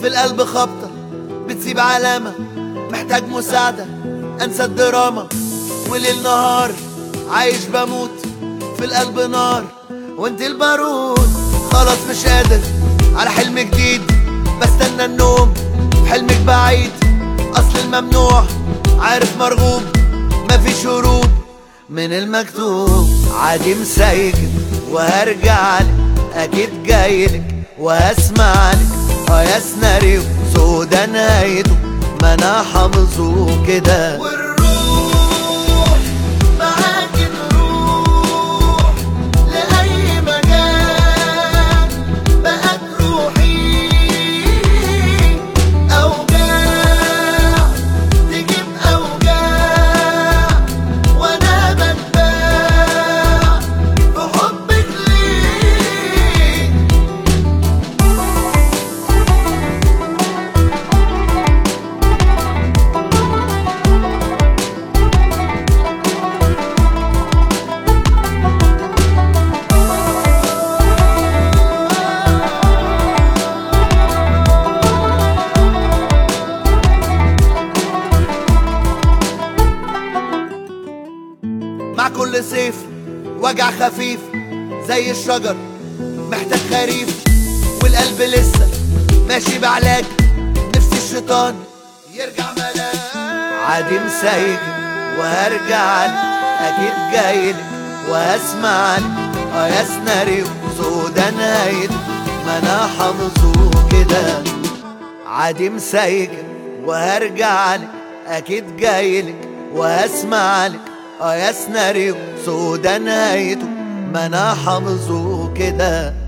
في القلب خبطة بتسيب علامة محتاج مساعدة انسى الدراما وليل نهار عايش بموت في القلب نار وانت البارود خلاص مش قادر على حلم جديد بستنى النوم في حلمك بعيد اصل الممنوع عارف مرغوب مفيش هروب من المكتوب عادي مسيكت وهرجعلك اكيد جايلك وهسمعلك اه يا سيناريو سودا نهايته ما انا حافظه كده والروح معاك نروح لأي مكان بقت روحي أوجاع تجيب أوجاع وأنا بتباع في حبك ليه مع كل صيف وجع خفيف زي الشجر محتاج خريف والقلب لسه ماشي بعلاج نفسي الشيطان يرجع ملاك عادي مسيك وهرجع لك اكيد جايلك وهسمعلك اه يا سيناريو سودا نهايته ما انا حافظه كده عادي مسيك وهرجع لك اكيد جايلك وهسمعلك اه يا سيناريو سودا نهايته ما انا حافظه كده